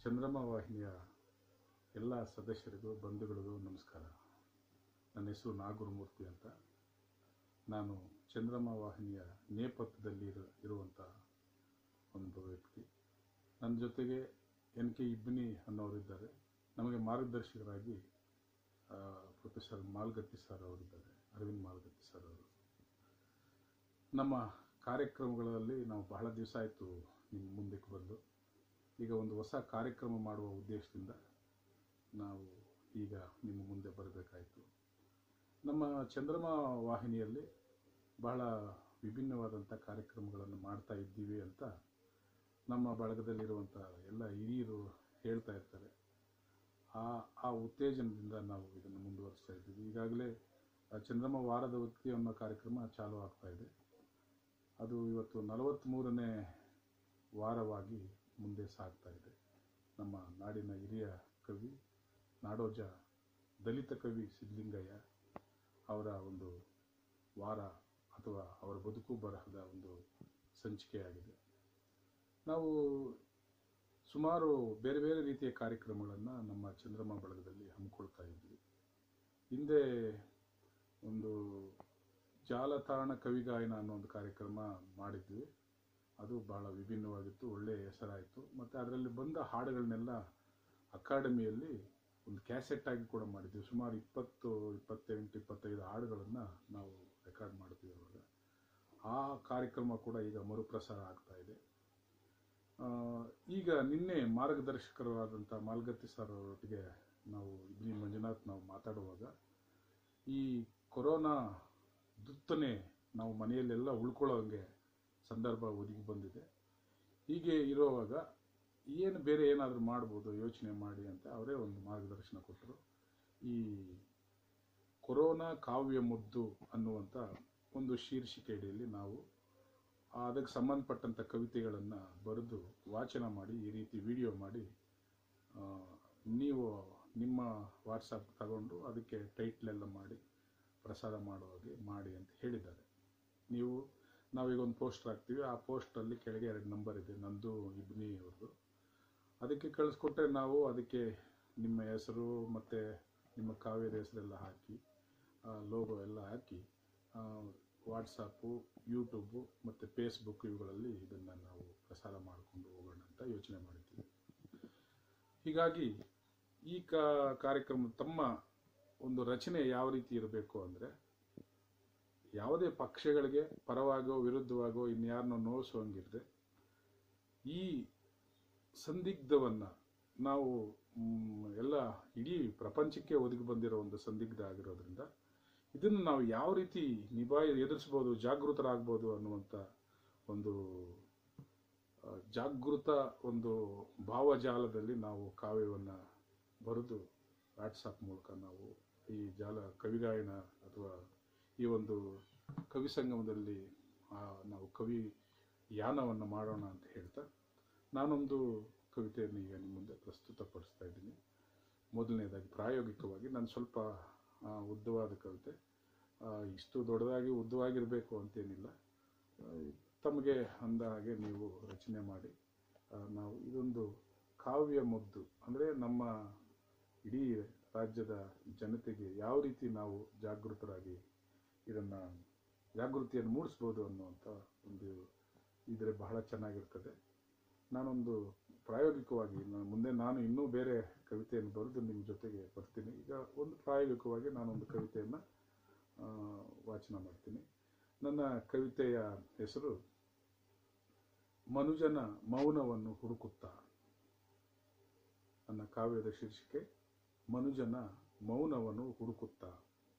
ಚಂದ್ರಮ ವಾಹಿನಿಯ ಎಲ್ಲ ಸದಸ್ಯರಿಗೂ ಬಂಧುಗಳಿಗೂ ನಮಸ್ಕಾರ ನನ್ನ ಹೆಸರು ನಾಗಗುರುಮೂರ್ತಿ ಅಂತ ನಾನು ಚಂದ್ರಮ ವಾಹಿನಿಯ ನೇಪಥ್ಯದಲ್ಲಿ ಇರು ಇರುವಂಥ ಒಂದು ವ್ಯಕ್ತಿ ನನ್ನ ಜೊತೆಗೆ ಎನ್ ಕೆ ಇಬ್ನಿ ಅನ್ನೋರಿದ್ದಾರೆ ನಮಗೆ ಮಾರ್ಗದರ್ಶಕರಾಗಿ ಆ, ಪ್ರೊಫೆಸರ್ ಮಾಲ್ಗತ್ತಿ ಸರ್ ಅವರಿದ್ದಾರೆ ಅರವಿಂದ್ ಮಾಲ್ಗತ್ತಿ ಸರ್ ಅವರು ನಮ್ಮ ಕಾರ್ಯಕ್ರಮಗಳಲ್ಲಿ ನಾವು ಬಹಳ ದಿವಸ ಆಯಿತು ನಿಮ್ಮ ಮುಂದಕ್ಕೆ ಬಂದು ಈಗ ಒಂದು ಹೊಸ ಕಾರ್ಯಕ್ರಮ ಮಾಡುವ ಉದ್ದೇಶದಿಂದ ನಾವು ಈಗ ನಿಮ್ಮ ಮುಂದೆ ಬರಬೇಕಾಯಿತು ನಮ್ಮ ಚಂದ್ರಮ ವಾಹಿನಿಯಲ್ಲಿ ಬಹಳ ವಿಭಿನ್ನವಾದಂಥ ಕಾರ್ಯಕ್ರಮಗಳನ್ನು ಮಾಡ್ತಾ ಇದ್ದೀವಿ ಅಂತ ನಮ್ಮ ಬಳಗದಲ್ಲಿರುವಂಥ ಎಲ್ಲ ಹಿರಿಯರು ಹೇಳ್ತಾ ಇರ್ತಾರೆ ಆ ಆ ಉತ್ತೇಜನದಿಂದ ನಾವು ಇದನ್ನು ಮುಂದುವರಿಸ್ತಾ ಇದ್ದೀವಿ ಈಗಾಗಲೇ ಆ ಚಂದ್ರಮ ವಾರದ ವ್ಯಕ್ತಿ ಅನ್ನೋ ಕಾರ್ಯಕ್ರಮ ಚಾಲೂ ಆಗ್ತಾ ಇದೆ ಅದು ಇವತ್ತು ನಲವತ್ತ್ಮೂರನೇ ವಾರವಾಗಿ ಮುಂದೆ ಸಾಗ್ತಾ ಇದೆ ನಮ್ಮ ನಾಡಿನ ಹಿರಿಯ ಕವಿ ನಾಡೋಜ ದಲಿತ ಕವಿ ಸಿದ್ಧಲಿಂಗಯ್ಯ ಅವರ ಒಂದು ವಾರ ಅಥವಾ ಅವರ ಬದುಕು ಬರಹದ ಒಂದು ಸಂಚಿಕೆಯಾಗಿದೆ ನಾವು ಸುಮಾರು ಬೇರೆ ಬೇರೆ ರೀತಿಯ ಕಾರ್ಯಕ್ರಮಗಳನ್ನು ನಮ್ಮ ಚಂದ್ರಮ ಬಳಗದಲ್ಲಿ ಹಮ್ಮಿಕೊಳ್ತಾ ಇದ್ವಿ ಹಿಂದೆ ಒಂದು ಜಾಲತಾಣ ಕವಿಗಾಯನ ಅನ್ನೋ ಒಂದು ಕಾರ್ಯಕ್ರಮ ಮಾಡಿದ್ವಿ ಅದು ಬಹಳ ವಿಭಿನ್ನವಾಗಿತ್ತು ಒಳ್ಳೆಯ ಹೆಸರಾಯಿತು ಮತ್ತು ಅದರಲ್ಲಿ ಬಂದ ಹಾಡುಗಳನ್ನೆಲ್ಲ ಅಕಾಡೆಮಿಯಲ್ಲಿ ಒಂದು ಕ್ಯಾಸೆಟ್ ಆಗಿ ಕೂಡ ಮಾಡಿದ್ವಿ ಸುಮಾರು ಇಪ್ಪತ್ತು ಇಪ್ಪತ್ತೆಂಟು ಇಪ್ಪತ್ತೈದು ಹಾಡುಗಳನ್ನು ನಾವು ರೆಕಾರ್ಡ್ ಮಾಡ್ತೀವಿ ಅವಾಗ ಆ ಕಾರ್ಯಕ್ರಮ ಕೂಡ ಈಗ ಮರುಪ್ರಸಾರ ಆಗ್ತಾ ಇದೆ ಆ, ಈಗ ನಿನ್ನೆ ಮಾರ್ಗದರ್ಶಕರಾದಂಥ ಮಾಲ್ಗತ್ತಿ ಸರ್ ಅವರೊಟ್ಟಿಗೆ ನಾವು ಇಬ್ನಿ ಮಂಜುನಾಥ್ ನಾವು ಮಾತಾಡುವಾಗ ಈ ಕೊರೋನಾ ದುತ್ತನೆ ನಾವು ಮನೆಯಲ್ಲೆಲ್ಲ ಉಳ್ಕೊಳ್ಳೋ ಹಂಗೆ ಸಂದರ್ಭ ಒದಗಿ ಬಂದಿದೆ ಹೀಗೆ ಇರುವಾಗ ಏನು ಬೇರೆ ಏನಾದರೂ ಮಾಡ್ಬೋದು ಯೋಚನೆ ಮಾಡಿ ಅಂತ ಅವರೇ ಒಂದು ಮಾರ್ಗದರ್ಶನ ಕೊಟ್ಟರು ಈ ಕೊರೋನಾ ಕಾವ್ಯ ಮುದ್ದು ಅನ್ನುವಂಥ ಒಂದು ಶೀರ್ಷಿಕೆ ಅಡಿಯಲ್ಲಿ ನಾವು ಅದಕ್ಕೆ ಸಂಬಂಧಪಟ್ಟಂಥ ಕವಿತೆಗಳನ್ನು ಬರೆದು ವಾಚನ ಮಾಡಿ ಈ ರೀತಿ ವಿಡಿಯೋ ಮಾಡಿ ಆ, ನೀವು ನಿಮ್ಮ ವಾಟ್ಸಪ್ ತಗೊಂಡು ಅದಕ್ಕೆ ಟೈಟ್ಲೆಲ್ಲ ಮಾಡಿ ಪ್ರಸಾರ ಮಾಡೋ ಹಾಗೆ ಮಾಡಿ ಅಂತ ಹೇಳಿದ್ದಾರೆ ನೀವು ನಾವೀಗ ಒಂದು ಪೋಸ್ಟರ್ ಹಾಕ್ತೀವಿ ಆ ಪೋಸ್ಟಲ್ಲಿ ಕೆಳಗೆ ಎರಡು ನಂಬರ್ ಇದೆ ನಂದು ಇಬ್ನಿ ಅವ್ರದ್ದು ಅದಕ್ಕೆ ಕಳಿಸ್ಕೊಟ್ರೆ ನಾವು ಅದಕ್ಕೆ ನಿಮ್ಮ ಹೆಸರು ಮತ್ತು ನಿಮ್ಮ ಕಾವ್ಯದ ಹೆಸರೆಲ್ಲ ಹಾಕಿ ಲೋಗೋ ಎಲ್ಲ ಹಾಕಿ ವಾಟ್ಸಪ್ಪು ಯೂಟ್ಯೂಬು ಮತ್ತು ಫೇಸ್ಬುಕ್ ಇವುಗಳಲ್ಲಿ ಇದನ್ನು ನಾವು ಪ್ರಸಾರ ಮಾಡಿಕೊಂಡು ಹೋಗೋಣ ಅಂತ ಯೋಚನೆ ಮಾಡಿದ್ದೀವಿ ಹೀಗಾಗಿ ಈ ಕಾ ಕಾರ್ಯಕ್ರಮ ತಮ್ಮ ಒಂದು ರಚನೆ ಯಾವ ರೀತಿ ಇರಬೇಕು ಅಂದರೆ ಯಾವುದೇ ಪಕ್ಷಗಳಿಗೆ ಪರವಾಗೋ ವಿರುದ್ಧವಾಗೋ ಇನ್ಯಾರನ್ನೋ ನೋಯಿಸೋಂಗಿರದೆ ಈ ಸಂದಿಗ್ಧವನ್ನು ನಾವು ಮ್, ಎಲ್ಲ ಇಡೀ ಪ್ರಪಂಚಕ್ಕೆ ಒದಗಿ ಬಂದಿರೋ ಒಂದು ಸಂದಿಗ್ಧ ಆಗಿರೋದ್ರಿಂದ ಇದನ್ನು ನಾವು ಯಾವ ರೀತಿ ನಿಭಾಯಿ ಎದುರಿಸ್ಬೋದು ಜಾಗೃತರಾಗ್ಬೋದು ಅನ್ನುವಂಥ ಒಂದು ಆ, ಜಾಗೃತ ಒಂದು ಭಾವಜಾಲದಲ್ಲಿ ನಾವು ಕಾವ್ಯವನ್ನು ಬರೆದು ವಾಟ್ಸಪ್ ಮೂಲಕ ನಾವು ಈ ಜಾಲ ಕವಿಗಾಯನ ಅಥವಾ ಈ ಒಂದು ಕವಿ ಸಂಗಮದಲ್ಲಿ ಆ, ನಾವು ಕವಿ ಯಾನವನ್ನು ಮಾಡೋಣ ಅಂತ ಹೇಳ್ತಾ ನಾನೊಂದು ಕವಿತೆಯನ್ನು ಈಗ ನಿಮ್ಮ ಮುಂದೆ ಪ್ರಸ್ತುತಪಡಿಸ್ತಾ ಇದ್ದೀನಿ ಮೊದಲನೇದಾಗಿ ಪ್ರಾಯೋಗಿಕವಾಗಿ ನಾನು ಸ್ವಲ್ಪ ಆ, ಉದ್ದವಾದ ಕವಿತೆ ಆ, ಇಷ್ಟು ದೊಡ್ಡದಾಗಿ ಉದ್ದವಾಗಿರಬೇಕು ಅಂತೇನಿಲ್ಲ ಆ, ತಮಗೆ ಅಂದ ಹಾಗೆ ನೀವು ರಚನೆ ಮಾಡಿ ಆ, ನಾವು ಇದೊಂದು ಕಾವ್ಯ ಮುದ್ದು ಅಂದರೆ ನಮ್ಮ ಇಡೀ ರಾಜ್ಯದ ಜನತೆಗೆ ಯಾವ ರೀತಿ ನಾವು ಜಾಗೃತರಾಗಿ ಇದನ್ನು ಜಾಗೃತಿಯನ್ನು ಮೂಡಿಸ್ಬೋದು ಅನ್ನುವಂಥ ಒಂದು ಇದ್ರೆ ಬಹಳ ಚೆನ್ನಾಗಿರ್ತದೆ ನಾನೊಂದು ಪ್ರಾಯೋಗಿಕವಾಗಿ ನಾನು ಮುಂದೆ ನಾನು ಇನ್ನೂ ಬೇರೆ ಕವಿತೆಯನ್ನು ಬರೆದು ನಿಮ್ಮ ಜೊತೆಗೆ ಬರ್ತೀನಿ ಈಗ ಒಂದು ಪ್ರಾಯೋಗಿಕವಾಗಿ ನಾನೊಂದು ಕವಿತೆಯನ್ನು ಆ, ವಾಚನ ಮಾಡ್ತೀನಿ ನನ್ನ ಕವಿತೆಯ ಹೆಸರು ಮನುಜನ ಮೌನವನ್ನು ಹುಡುಕುತ್ತಾ ನನ್ನ ಕಾವ್ಯದ ಶೀರ್ಷಿಕೆ ಮನುಜನ ಮೌನವನ್ನು ಹುಡುಕುತ್ತಾ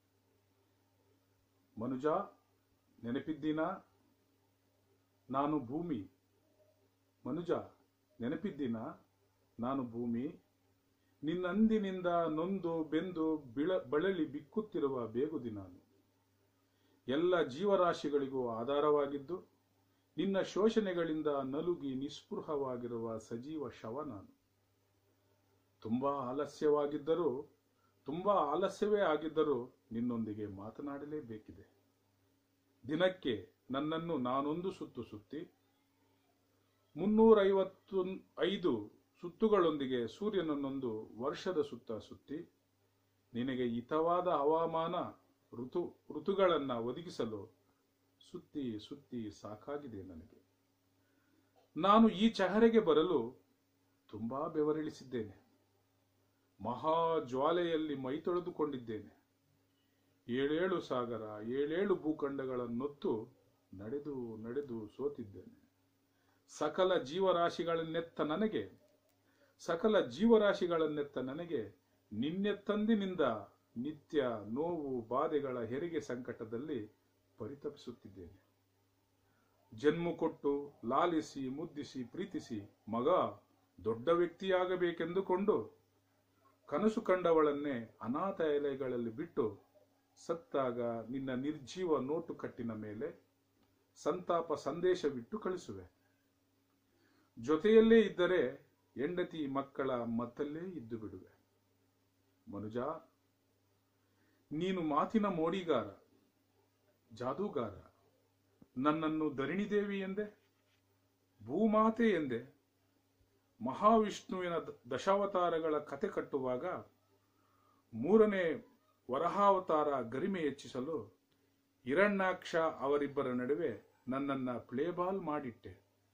ಮನುಜ ನೆನಪಿದ್ದೀನ ನಾನು ಭೂಮಿ ಮನುಜ ನೆನಪಿದ್ದೀನ ನಾನು ಭೂಮಿ ನಿನ್ನಂದಿನಿಂದ ನೊಂದು ಬೆಂದು ಬಿಳ ಬಳಲಿ ಬಿಕ್ಕುತ್ತಿರುವ ಬೇಗುದಿ ನಾನು ಎಲ್ಲ ಜೀವರಾಶಿಗಳಿಗೂ ಆಧಾರವಾಗಿದ್ದು ನಿನ್ನ ಶೋಷಣೆಗಳಿಂದ ನಲುಗಿ ನಿಸ್ಪೃಹವಾಗಿರುವ ಸಜೀವ ಶವ ನಾನು ತುಂಬಾ ಆಲಸ್ಯವಾಗಿದ್ದರೂ ತುಂಬಾ ಆಲಸ್ಯವೇ ಆಗಿದ್ದರೂ ನಿನ್ನೊಂದಿಗೆ ಮಾತನಾಡಲೇಬೇಕಿದೆ ದಿನಕ್ಕೆ ನನ್ನನ್ನು ನಾನೊಂದು ಸುತ್ತು ಸುತ್ತಿ ಮುನ್ನೂರೈವತ್ತು ಐದು ಸುತ್ತುಗಳೊಂದಿಗೆ ಸೂರ್ಯನನ್ನೊಂದು ವರ್ಷದ ಸುತ್ತ ಸುತ್ತಿ ನಿನಗೆ ಹಿತವಾದ ಹವಾಮಾನ ಋತು ಋತುಗಳನ್ನು ಒದಗಿಸಲು ಸುತ್ತಿ ಸುತ್ತಿ ಸಾಕಾಗಿದೆ ನನಗೆ ನಾನು ಈ ಚಹರೆಗೆ ಬರಲು ತುಂಬಾ ಬೆವರಿಳಿಸಿದ್ದೇನೆ ಮಹಾ ಜ್ವಾಲೆಯಲ್ಲಿ ಮೈ ತೊಳೆದುಕೊಂಡಿದ್ದೇನೆ ಏಳೇಳು ಸಾಗರ ಏಳೇಳು ಭೂಖಂಡಗಳನ್ನೊತ್ತು ನಡೆದು ನಡೆದು ಸೋತಿದ್ದೇನೆ ಸಕಲ ಜೀವರಾಶಿಗಳನ್ನೆತ್ತ ನನಗೆ ಸಕಲ ಜೀವರಾಶಿಗಳನ್ನೆತ್ತ ನನಗೆ ನಿನ್ನೆತ್ತಂದಿನಿಂದ ನಿತ್ಯ ನೋವು ಬಾಧೆಗಳ ಹೆರಿಗೆ ಸಂಕಟದಲ್ಲಿ ಪರಿತಪಿಸುತ್ತಿದ್ದೇನೆ ಜನ್ಮ ಕೊಟ್ಟು ಲಾಲಿಸಿ ಮುದ್ದಿಸಿ ಪ್ರೀತಿಸಿ ಮಗ ದೊಡ್ಡ ವ್ಯಕ್ತಿಯಾಗಬೇಕೆಂದುಕೊಂಡು ಕನಸು ಕಂಡವಳನ್ನೇ ಅನಾಥ ಎಲೆಗಳಲ್ಲಿ ಬಿಟ್ಟು ಸತ್ತಾಗ ನಿನ್ನ ನಿರ್ಜೀವ ನೋಟು ಕಟ್ಟಿನ ಮೇಲೆ ಸಂತಾಪ ಸಂದೇಶವಿಟ್ಟು ಕಳಿಸುವೆ ಜೊತೆಯಲ್ಲೇ ಇದ್ದರೆ ಹೆಂಡತಿ ಮಕ್ಕಳ ಮತ್ತಲ್ಲೇ ಇದ್ದು ಬಿಡುವೆ ಮನುಜ ನೀನು ಮಾತಿನ ಮೋಡಿಗಾರ ಜಾದೂಗಾರ ನನ್ನನ್ನು ಧರಣಿದೇವಿ ಎಂದೆ ಭೂಮಾತೆ ಎಂದೆ ಮಹಾವಿಷ್ಣುವಿನ ದ- ದಶಾವತಾರಗಳ ಕತೆ ಕಟ್ಟುವಾಗ ಮೂರನೇ ವರಹಾವತಾರ ಗರಿಮೆ ಹೆಚ್ಚಿಸಲು ಹಿರಣ್ಯಾಕ್ಷ ಅವರಿಬ್ಬರ ನಡುವೆ ನನ್ನನ್ನ ಪ್ಲೇಬಾಲ್ ಮಾಡಿಟ್ಟೆ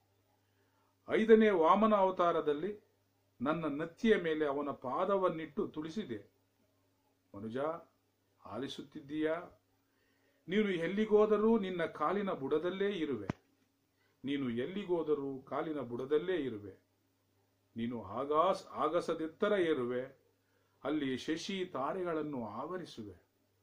ಐದನೇ ವಾಮನ ಅವತಾರದಲ್ಲಿ ನನ್ನ ನತ್ತಿಯ ಮೇಲೆ ಅವನ ಪಾದವನ್ನಿಟ್ಟು ತುಳಿಸಿದೆ ಮನುಜ ಆಲಿಸುತ್ತಿದ್ದೀಯಾ ನೀನು ಎಲ್ಲಿಗೋದರೂ ನಿನ್ನ ಕಾಲಿನ ಬುಡದಲ್ಲೇ ಇರುವೆ ನೀನು ಎಲ್ಲಿಗೋದರೂ ಕಾಲಿನ ಬುಡದಲ್ಲೇ ಇರುವೆ ನೀನು ಆಗಾಸ್ ಆಗಸದೆತ್ತರ ಏರುವೆ ಅಲ್ಲಿ ಶಶಿ ತಾರೆಗಳನ್ನು ಆವರಿಸುವೆ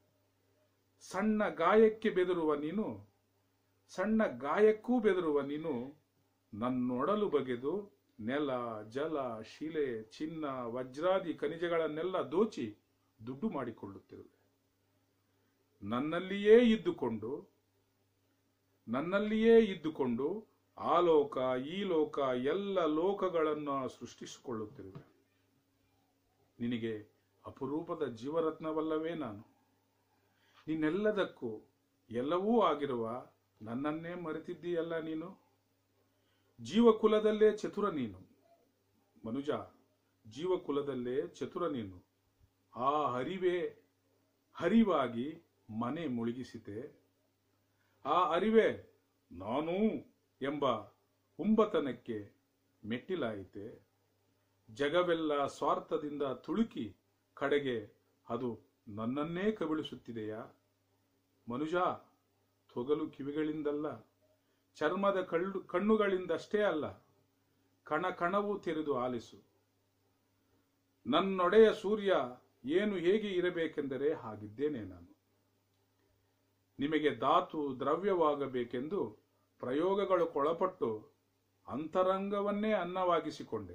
ಸಣ್ಣ ಗಾಯಕ್ಕೆ ಬೆದರುವ ನೀನು ಸಣ್ಣ ಗಾಯಕ್ಕೂ ಬೆದರುವ ನೀನು ನನ್ನೊಡಲು ಬಗೆದು ನೆಲ ಜಲ ಶಿಲೆ ಚಿನ್ನ ವಜ್ರಾದಿ ಖನಿಜಗಳನ್ನೆಲ್ಲ ದೋಚಿ ದುಡ್ಡು ಮಾಡಿಕೊಳ್ಳುತ್ತಿರುವೆ ನನ್ನಲ್ಲಿಯೇ ಇದ್ದುಕೊಂಡು ನನ್ನಲ್ಲಿಯೇ ಇದ್ದುಕೊಂಡು ಆ ಲೋಕ ಈ ಲೋಕ ಎಲ್ಲ ಲೋಕಗಳನ್ನು ಸೃಷ್ಟಿಸಿಕೊಳ್ಳುತ್ತಿರುವೆ ನಿನಗೆ ಅಪರೂಪದ ಜೀವರತ್ನವಲ್ಲವೇ ನಾನು ನಿನ್ನೆಲ್ಲದಕ್ಕೂ ಎಲ್ಲವೂ ಆಗಿರುವ ನನ್ನನ್ನೇ ಮರೆತಿದ್ದೀಯಲ್ಲ ನೀನು ಜೀವಕುಲದಲ್ಲೇ ಚತುರ ನೀನು ಮನುಜ ಜೀವಕುಲದಲ್ಲೇ ಚತುರ ನೀನು ಆ ಹರಿವೇ ಹರಿವಾಗಿ ಮನೆ ಮುಳುಗಿಸಿತೆ ಆ ಅರಿವೇ ನಾನು ಎಂಬ ಹುಂಬತನಕ್ಕೆ ಮೆಟ್ಟಿಲಾಯಿತೆ ಜಗವೆಲ್ಲ ಸ್ವಾರ್ಥದಿಂದ ತುಳುಕಿ ಕಡೆಗೆ ಅದು ನನ್ನನ್ನೇ ಕಬಳಿಸುತ್ತಿದೆಯಾ ಮನುಜ ತೊಗಲು ಕಿವಿಗಳಿಂದಲ್ಲ ಚರ್ಮದ ಕಳ್ಳು ಕಣ್ಣುಗಳಿಂದಷ್ಟೇ ಅಲ್ಲ ಕಣ ಕಣವೂ ತೆರೆದು ಆಲಿಸು ನನ್ನೊಡೆಯ ಸೂರ್ಯ ಏನು ಹೇಗೆ ಇರಬೇಕೆಂದರೆ ಹಾಗಿದ್ದೇನೆ ನಾನು ನಿಮಗೆ ಧಾತು ದ್ರವ್ಯವಾಗಬೇಕೆಂದು ಪ್ರಯೋಗಗಳಕ್ಕೊಳಪಟ್ಟು ಅಂತರಂಗವನ್ನೇ ಅನ್ನವಾಗಿಸಿಕೊಂಡೆ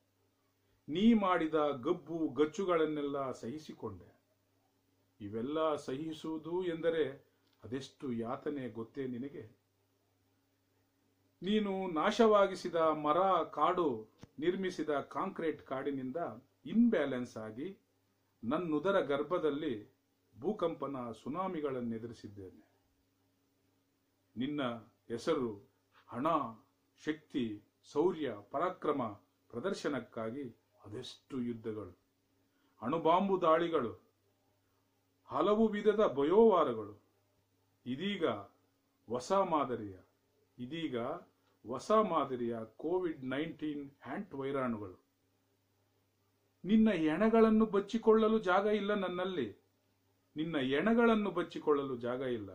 ನೀ ಮಾಡಿದ ಗಬ್ಬು ಗಚ್ಚುಗಳನ್ನೆಲ್ಲ ಸಹಿಸಿಕೊಂಡೆ ಇವೆಲ್ಲ ಸಹಿಸುವುದು ಎಂದರೆ ಅದೆಷ್ಟು ಯಾತನೆ ಗೊತ್ತೇ ನಿನಗೆ ನೀನು ನಾಶವಾಗಿಸಿದ ಮರ ಕಾಡು ನಿರ್ಮಿಸಿದ ಕಾಂಕ್ರೀಟ್ ಕಾಡಿನಿಂದ ಇನ್ಬ್ಯಾಲೆನ್ಸ್ ಆಗಿ ನನ್ನುದರ ಗರ್ಭದಲ್ಲಿ ಭೂಕಂಪನ ಸುನಾಮಿಗಳನ್ನೆದುರಿಸಿದ್ದೇನೆ ನಿನ್ನ ಹೆಸರು ಹಣ ಶಕ್ತಿ ಶೌರ್ಯ ಪರಾಕ್ರಮ ಪ್ರದರ್ಶನಕ್ಕಾಗಿ ಅದೆಷ್ಟು ಯುದ್ಧಗಳು ಅಣುಬಾಂಬು ದಾಳಿಗಳು ಹಲವು ವಿಧದ ಭಯೋವಾರಗಳು ಇದೀಗ ಹೊಸ ಮಾದರಿಯ ಇದೀಗ ಹೊಸ ಮಾದರಿಯ ಕೋವಿಡ್ ನೈನ್ಟೀನ್ ಹ್ಯಾಂಟ್ ವೈರಾಣುಗಳು ನಿನ್ನ ಎಣಗಳನ್ನು ಬಚ್ಚಿಕೊಳ್ಳಲು ಜಾಗ ಇಲ್ಲ ನನ್ನಲ್ಲಿ ನಿನ್ನ ಎಣಗಳನ್ನು ಬಚ್ಚಿಕೊಳ್ಳಲು ಜಾಗ ಇಲ್ಲ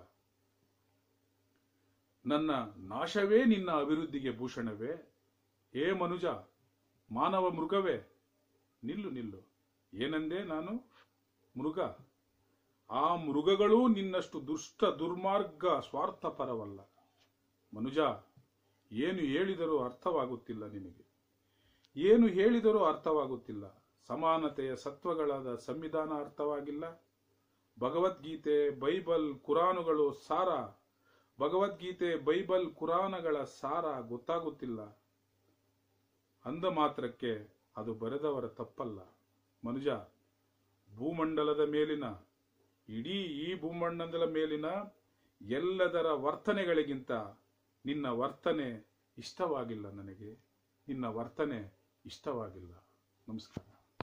ನನ್ನ ನಾಶವೇ ನಿನ್ನ ಅಭಿವೃದ್ಧಿಗೆ ಭೂಷಣವೇ ಹೇ ಮನುಜ ಮಾನವ ಮೃಗವೇ ನಿಲ್ಲು ನಿಲ್ಲು ಏನಂದೆ ನಾನು ಮೃಗ ಆ ಮೃಗಗಳೂ ನಿನ್ನಷ್ಟು ದುಷ್ಟ ದುರ್ಮಾರ್ಗ ಸ್ವಾರ್ಥಪರವಲ್ಲ ಮನುಜ ಏನು ಹೇಳಿದರೂ ಅರ್ಥವಾಗುತ್ತಿಲ್ಲ ನಿನಗೆ ಏನು ಹೇಳಿದರೂ ಅರ್ಥವಾಗುತ್ತಿಲ್ಲ ಸಮಾನತೆಯ ಸತ್ವಗಳಾದ ಸಂವಿಧಾನ ಅರ್ಥವಾಗಿಲ್ಲ ಭಗವದ್ಗೀತೆ ಬೈಬಲ್ ಕುರಾನುಗಳು ಸಾರ ಭಗವದ್ಗೀತೆ ಬೈಬಲ್ ಕುರಾನಗಳ ಸಾರ ಗೊತ್ತಾಗುತ್ತಿಲ್ಲ ಅಂದ ಮಾತ್ರಕ್ಕೆ ಅದು ಬರೆದವರ ತಪ್ಪಲ್ಲ ಮನುಜ ಭೂಮಂಡಲದ ಮೇಲಿನ ಇಡೀ ಈ ಭೂಮಂಡಲದ ಮೇಲಿನ ಎಲ್ಲದರ ವರ್ತನೆಗಳಿಗಿಂತ ನಿನ್ನ ವರ್ತನೆ ಇಷ್ಟವಾಗಿಲ್ಲ ನನಗೆ ನಿನ್ನ ವರ್ತನೆ ಇಷ್ಟವಾಗಿಲ್ಲ ನಮಸ್ಕಾರ